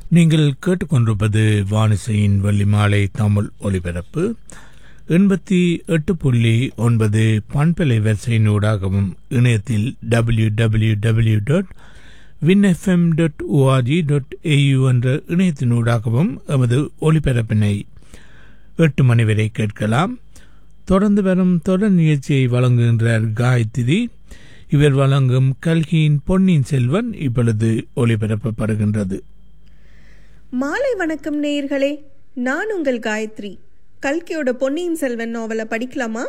நீங்கள் கேட்டுக்கொண்டிருப்பது வானிசையின் வள்ளிமாலை தமிழ் ஒலிபரப்பு எண்பத்தி எட்டு புள்ளி ஒன்பது பண்பலை வரிசையினூடாகவும் இணையத்தில் W W W dot Win FM dot ORG dot AU என்ற இணையத்தினூடாகவும் எமது ஒலிபரப்பினை எட்டு மணி வரை கேட்கலாம் தொடர்ந்து வரும் தொடர் நிகழ்ச்சியை வழங்குகின்றார் காயத்ரி இவர் வழங்கும் கல்கியின் பொன்னியின் செல்வன் இப்பொழுது ஒலிபரப்பப்படுகின்றது மாலை வணக்கம் நேயர்களே நான் உங்கள் காயத்ரி கல்கியோட பொன்னியின் செல்வன் நாவலை படிக்கலாமா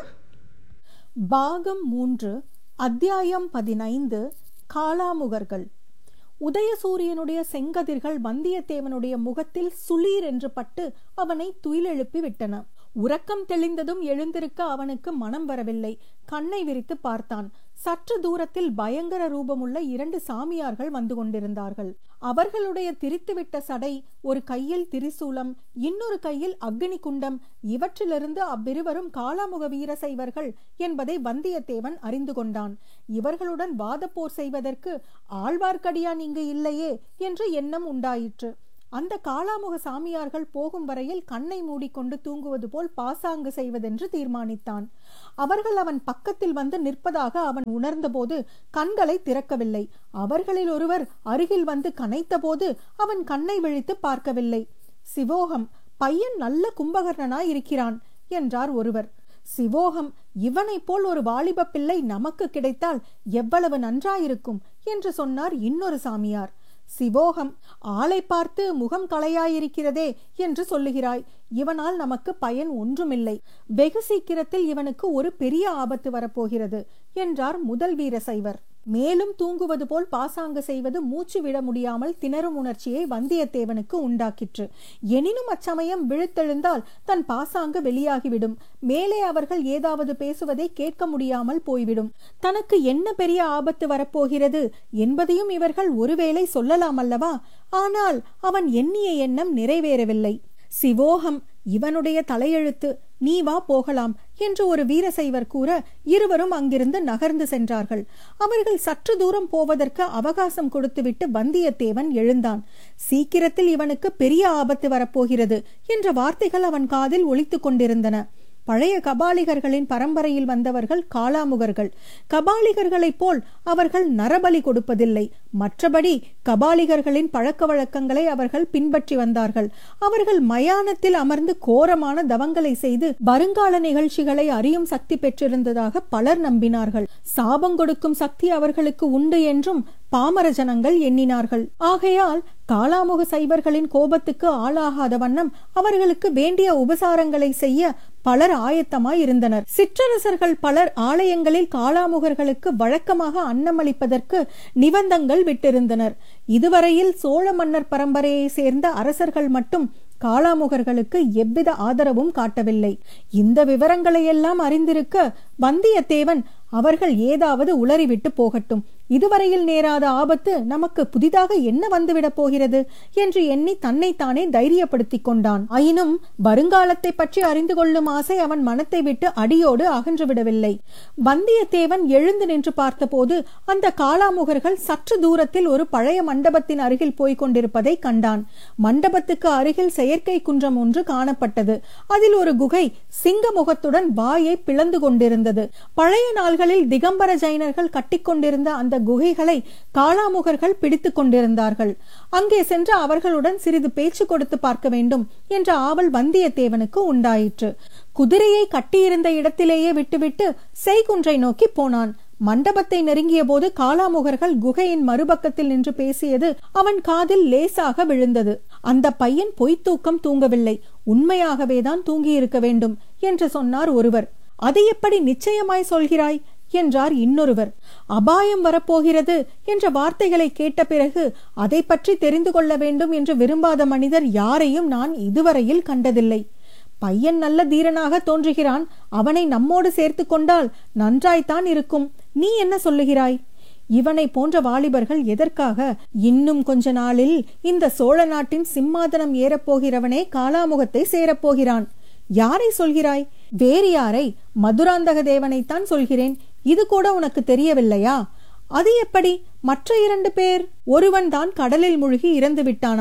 பாகம் மூன்று அத்தியாயம் பதினைந்து காளாமுகர்கள் உதயசூரியனுடைய செங்கதிர்கள் வந்தியத்தேவனுடைய முகத்தில் சுளீர் என்று பட்டு அவனை துயிலெழுப்பி விட்டன உறக்கம் தெளிந்ததும் எழுந்திருக்க அவனுக்கு மனம் வரவில்லை கண்ணை விரித்து பார்த்தான் சற்று தூரத்தில் பயங்கர ரூபமுள்ள இரண்டு சாமியார்கள் வந்து கொண்டிருந்தார்கள் அவர்களுடைய திரித்துவிட்ட சடை ஒரு கையில் திரிசூலம் இன்னொரு கையில் அக்னி குண்டம் இவற்றிலிருந்து அவ்விருவரும் காளாமுக வீர செய்வர்கள் என்பதை வந்தியத்தேவன் அறிந்து கொண்டான் இவர்களுடன் வாதப்போர் செய்வதற்கு ஆழ்வார்க்கடியான் இங்கு இல்லையே என்று எண்ணம் உண்டாயிற்று அந்த காளாமுக சாமியார்கள் போகும் வரையில் கண்ணை மூடிக்கொண்டு தூங்குவது போல் பாசாங்கு செய்வதென்று தீர்மானித்தான் அவர்கள் அவன் பக்கத்தில் வந்து நிற்பதாக அவன் உணர்ந்தபோது கண்களை திறக்கவில்லை அவர்களில் ஒருவர் அருகில் வந்து கனைத்தபோது அவன் கண்ணை விழித்து பார்க்கவில்லை சிவோகம் பையன் நல்ல கும்பகர்ணனாய் இருக்கிறான் என்றார் ஒருவர் சிவோகம் இவனைப் போல் ஒரு வாலிப பிள்ளை நமக்கு கிடைத்தால் எவ்வளவு நன்றாயிருக்கும் என்று சொன்னார் இன்னொரு சாமியார் சிவோகம் ஆளை பார்த்து முகம் களையாயிருக்கிறதே என்று சொல்லுகிறாய் இவனால் நமக்கு பயன் ஒன்றுமில்லை வெகு சீக்கிரத்தில் இவனுக்கு ஒரு பெரிய ஆபத்து வரப்போகிறது என்றார் முதல் வீரசைவர் மேலும் தூங்குவது போல் பாசாங்கு செய்வது மூச்சு விட முடியாமல் திணறும் உணர்ச்சியை வந்தியத்தேவனுக்கு உண்டாக்கிற்று எனினும் அச்சமயம் விழுத்தெழுந்தால் தன் பாசாங்கு வெளியாகிவிடும் மேலே அவர்கள் ஏதாவது பேசுவதை கேட்க முடியாமல் போய்விடும் தனக்கு என்ன பெரிய ஆபத்து வரப்போகிறது என்பதையும் இவர்கள் ஒருவேளை சொல்லலாம் அல்லவா ஆனால் அவன் எண்ணிய எண்ணம் நிறைவேறவில்லை சிவோகம் இவனுடைய தலையெழுத்து நீ வா போகலாம் என்று ஒரு வீரசைவர் கூற இருவரும் அங்கிருந்து நகர்ந்து சென்றார்கள் அவர்கள் சற்று தூரம் போவதற்கு அவகாசம் கொடுத்துவிட்டு வந்தியத்தேவன் எழுந்தான் சீக்கிரத்தில் இவனுக்கு பெரிய ஆபத்து வரப்போகிறது என்ற வார்த்தைகள் அவன் காதில் ஒலித்துக் கொண்டிருந்தன பழைய கபாலிகர்களின் பரம்பரையில் வந்தவர்கள் காளாமுகர்கள் கபாலிகர்களைப் போல் அவர்கள் நரபலி கொடுப்பதில்லை மற்றபடி கபாலிகர்களின் பழக்க வழக்கங்களை அவர்கள் பின்பற்றி வந்தார்கள் அவர்கள் மயானத்தில் அமர்ந்து கோரமான தவங்களை செய்து வருங்கால நிகழ்ச்சிகளை அறியும் சக்தி பெற்றிருந்ததாக பலர் நம்பினார்கள் சாபம் கொடுக்கும் சக்தி அவர்களுக்கு உண்டு என்றும் பாமர ஜனங்கள் எண்ணினார்கள் ஆகையால் காளாமுக சைவர்களின் கோபத்துக்கு ஆளாகாத வண்ணம் அவர்களுக்கு வேண்டிய உபசாரங்களை செய்ய பலர் ஆயத்தமாய் இருந்தனர் சிற்றரசர்கள் பலர் ஆலயங்களில் காளாமுகர்களுக்கு வழக்கமாக அன்னமளிப்பதற்கு நிபந்தங்கள் விட்டிருந்தனர் இதுவரையில் சோழ மன்னர் பரம்பரையை சேர்ந்த அரசர்கள் மட்டும் காளாமுகர்களுக்கு எவ்வித ஆதரவும் காட்டவில்லை இந்த விவரங்களை எல்லாம் அறிந்திருக்க வந்தியத்தேவன் அவர்கள் ஏதாவது உளறிவிட்டு போகட்டும் இதுவரையில் நேராத ஆபத்து நமக்கு புதிதாக என்ன வந்துவிடப் போகிறது என்று எண்ணி தன்னைத்தானே தைரியப்படுத்திக் கொண்டான் ஆயினும் வருங்காலத்தை பற்றி அறிந்து கொள்ளும் ஆசை அவன் மனத்தை விட்டு அடியோடு அகன்று விடவில்லை வந்தியத்தேவன் எழுந்து நின்று பார்த்தபோது அந்த காளாமுகர்கள் சற்று தூரத்தில் ஒரு பழைய மண்டபத்தின் அருகில் போய்க் கொண்டிருப்பதை கண்டான் மண்டபத்துக்கு அருகில் செயற்கை குன்றம் ஒன்று காணப்பட்டது அதில் ஒரு குகை சிங்க முகத்துடன் வாயை பிளந்து கொண்டிருந்தது பழைய நாள்களில் திகம்பர ஜைனர்கள் கட்டிக்கொண்டிருந்த அந்த குகைகளை காளாமுகர்கள் பிடித்துக் கொண்டிருந்தார்கள் அங்கே சென்று அவர்களுடன் சிறிது பேச்சு கொடுத்து பார்க்க வேண்டும் என்ற ஆவல் வந்தியத்தேவனுக்கு உண்டாயிற்று குதிரையை கட்டியிருந்த இடத்திலேயே விட்டுவிட்டு செய்குன்றை நோக்கி போனான் மண்டபத்தை நெருங்கிய போது காளாமுகர்கள் குகையின் மறுபக்கத்தில் நின்று பேசியது அவன் காதில் லேசாக விழுந்தது அந்த பையன் பொய்த்தூக்கம் தூங்கவில்லை உண்மையாகவேதான் தூங்கியிருக்க வேண்டும் என்று சொன்னார் ஒருவர் அது எப்படி நிச்சயமாய் சொல்கிறாய் என்றார் இன்னொருவர் அபாயம் வரப்போகிறது என்ற வார்த்தைகளை கேட்ட பிறகு அதை பற்றி தெரிந்து கொள்ள வேண்டும் என்று விரும்பாத மனிதர் யாரையும் நான் இதுவரையில் கண்டதில்லை பையன் நல்ல தீரனாக தோன்றுகிறான் அவனை நம்மோடு சேர்த்து கொண்டால் நன்றாய்த்தான் இருக்கும் நீ என்ன சொல்லுகிறாய் இவனை போன்ற வாலிபர்கள் எதற்காக இன்னும் கொஞ்ச நாளில் இந்த சோழ நாட்டின் சிம்மாதனம் ஏறப்போகிறவனே காலாமுகத்தை சேரப்போகிறான் யாரை சொல்கிறாய் வேறு யாரை மதுராந்தக தேவனைத்தான் சொல்கிறேன் இது கூட உனக்கு தெரியவில்லையா அது எப்படி மற்ற இரண்டு பேர் ஒருவன் தான் கடலில் முழுகி இறந்து விட்டானாம்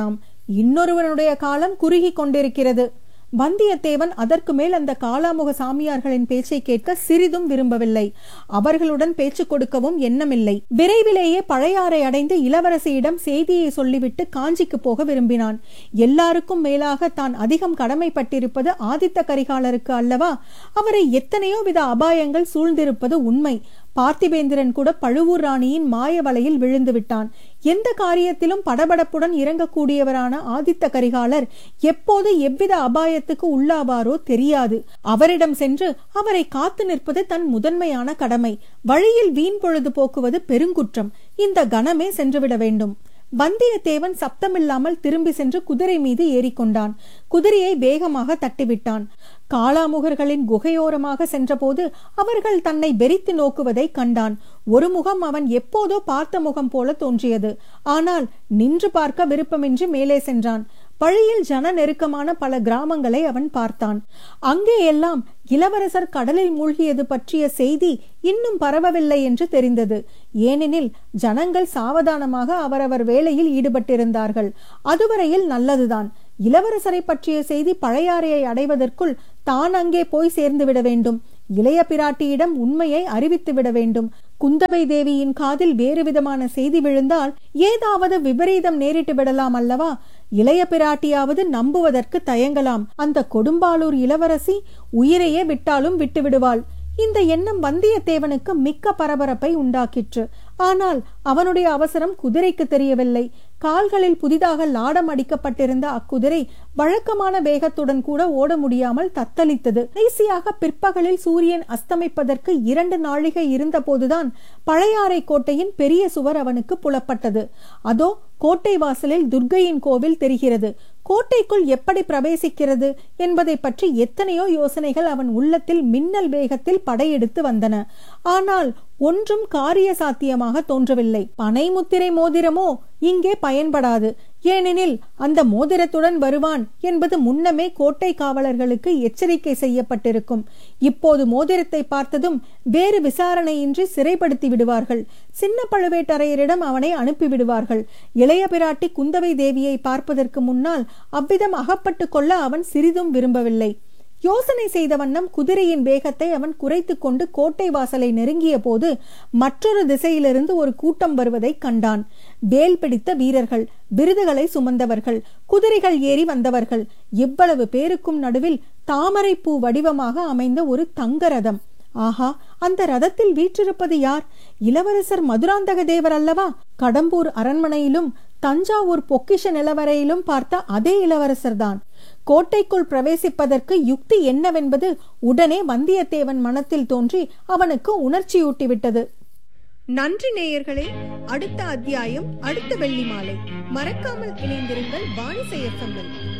இன்னொருவனுடைய காலம் குறுகி கொண்டிருக்கிறது வந்தியத்தேவன் அதற்கு மேல் அந்த காலாமுக சாமியார்களின் பேச்சை கேட்க சிறிதும் விரும்பவில்லை அவர்களுடன் பேச்சு கொடுக்கவும் எண்ணமில்லை விரைவிலேயே பழையாறை அடைந்து இளவரசியிடம் செய்தியை சொல்லிவிட்டு காஞ்சிக்கு போக விரும்பினான் எல்லாருக்கும் மேலாக தான் அதிகம் கடமைப்பட்டிருப்பது ஆதித்த கரிகாலருக்கு அல்லவா அவரை எத்தனையோ வித அபாயங்கள் சூழ்ந்திருப்பது உண்மை பார்த்திபேந்திரன் கூட பழுவூர் ராணியின் மாய வலையில் விழுந்து விட்டான் எந்த காரியத்திலும் படபடப்புடன் இறங்கக்கூடியவரான ஆதித்த கரிகாலர் எப்போது எவ்வித அபாயத்துக்கு உள்ளாவாரோ தெரியாது அவரிடம் சென்று அவரை காத்து நிற்பது தன் முதன்மையான கடமை வழியில் வீண் பொழுது போக்குவது பெருங்குற்றம் இந்த கணமே சென்றுவிட வேண்டும் வந்தியத்தேவன் சப்தமில்லாமல் திரும்பி சென்று குதிரை மீது ஏறிக்கொண்டான் குதிரையை வேகமாக தட்டிவிட்டான் காளாமுகர்களின் குகையோரமாக சென்றபோது அவர்கள் தன்னை வெறித்து நோக்குவதை கண்டான் ஒரு முகம் அவன் எப்போதோ பார்த்த முகம் போல தோன்றியது ஆனால் நின்று பார்க்க விருப்பமின்றி மேலே சென்றான் வழியில் ஜன நெருக்கமான பல கிராமங்களை அவன் பார்த்தான் அங்கே எல்லாம் இளவரசர் கடலில் மூழ்கியது பற்றிய செய்தி இன்னும் பரவவில்லை என்று தெரிந்தது ஏனெனில் ஜனங்கள் சாவதானமாக அவரவர் வேலையில் ஈடுபட்டிருந்தார்கள் அதுவரையில் நல்லதுதான் இளவரசரை பற்றிய செய்தி பழையாறையை அடைவதற்குள் தான் அங்கே போய் சேர்ந்து விட வேண்டும் இளைய பிராட்டியிடம் உண்மையை அறிவித்து விட வேண்டும் குந்தவை தேவியின் காதில் வேறு விதமான செய்தி விழுந்தால் ஏதாவது விபரீதம் நேரிட்டு விடலாம் அல்லவா இளைய பிராட்டியாவது நம்புவதற்கு தயங்கலாம் அந்த கொடும்பாளூர் இளவரசி உயிரையே விட்டாலும் விட்டு விடுவாள் இந்த எண்ணம் வந்தியத்தேவனுக்கு மிக்க பரபரப்பை உண்டாக்கிற்று ஆனால் அவனுடைய அவசரம் குதிரைக்கு தெரியவில்லை கால்களில் புதிதாக லாடம் அடிக்கப்பட்டிருந்த அக்குதிரை வழக்கமான வேகத்துடன் கூட ஓட முடியாமல் தத்தளித்தது கடைசியாக பிற்பகலில் சூரியன் அஸ்தமிப்பதற்கு இரண்டு நாழிகை இருந்தபோதுதான் பழையாறை கோட்டையின் பெரிய சுவர் அவனுக்கு புலப்பட்டது அதோ கோட்டை வாசலில் துர்க்கையின் கோவில் தெரிகிறது கோட்டைக்குள் எப்படி பிரவேசிக்கிறது என்பதை பற்றி எத்தனையோ யோசனைகள் அவன் உள்ளத்தில் மின்னல் வேகத்தில் படையெடுத்து வந்தன ஆனால் ஒன்றும் காரிய சாத்தியமாக தோன்றவில்லை பனை முத்திரை மோதிரமோ இங்கே பயன்படாது ஏனெனில் அந்த மோதிரத்துடன் வருவான் என்பது முன்னமே கோட்டை காவலர்களுக்கு எச்சரிக்கை செய்யப்பட்டிருக்கும் இப்போது மோதிரத்தை பார்த்ததும் வேறு விசாரணையின்றி சிறைப்படுத்தி விடுவார்கள் சின்ன பழுவேட்டரையரிடம் அவனை அனுப்பிவிடுவார்கள் இளைய பிராட்டி குந்தவை தேவியை பார்ப்பதற்கு முன்னால் அவ்விதம் அகப்பட்டு கொள்ள அவன் சிறிதும் விரும்பவில்லை யோசனை செய்த வண்ணம் குதிரையின் வேகத்தை அவன் குறைத்து கொண்டு கோட்டை வாசலை நெருங்கிய போது மற்றொரு திசையிலிருந்து ஒரு கூட்டம் வருவதை கண்டான் வேல் பிடித்த வீரர்கள் விருதுகளை சுமந்தவர்கள் குதிரைகள் ஏறி வந்தவர்கள் இவ்வளவு பேருக்கும் நடுவில் தாமரை பூ வடிவமாக அமைந்த ஒரு தங்க ரதம் ஆஹா அந்த ரதத்தில் வீற்றிருப்பது யார் இளவரசர் மதுராந்தக தேவர் அல்லவா கடம்பூர் அரண்மனையிலும் தஞ்சாவூர் பொக்கிஷ நிலவரையிலும் பார்த்த அதே இளவரசர் தான் கோட்டைக்குள் பிரவேசிப்பதற்கு யுக்தி என்னவென்பது உடனே வந்தியத்தேவன் மனத்தில் தோன்றி அவனுக்கு உணர்ச்சியூட்டிவிட்டது நன்றி நேயர்களே அடுத்த அத்தியாயம் அடுத்த வெள்ளி மாலை மறக்காமல் இணைந்திருங்கள் வாணிசை எஃப்எம்மில்